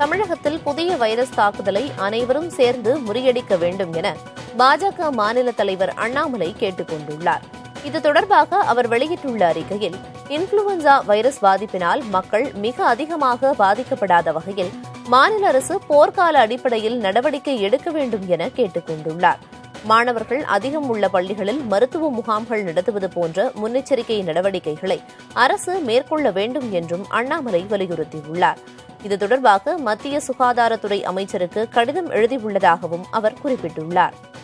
தமிழகத்தில் புதிய வைரஸ் தாக்குதலை அனைவரும் சேர்ந்து முறியடிக்க வேண்டும் என பாஜக மாநில தலைவர் அண்ணாமலை கேட்டுக் கொண்டுள்ளார் இது தொடர்பாக அவர் வெளியிட்டுள்ள அறிக்கையில் இன்ஃபுளுவன்சா வைரஸ் பாதிப்பினால் மக்கள் மிக அதிகமாக பாதிக்கப்படாத வகையில் மாநில அரசு போர்க்கால அடிப்படையில் நடவடிக்கை எடுக்க வேண்டும் என கேட்டுக் கொண்டுள்ளார் மாணவர்கள் அதிகம் உள்ள பள்ளிகளில் மருத்துவ முகாம்கள் நடத்துவது போன்ற முன்னெச்சரிக்கை நடவடிக்கைகளை அரசு மேற்கொள்ள வேண்டும் என்றும் அண்ணாமலை வலியுறுத்தியுள்ளார் இது தொடர்பாக மத்திய சுகாதாரத்துறை அமைச்சருக்கு கடிதம் எழுதியுள்ளதாகவும் அவர் குறிப்பிட்டுள்ளார்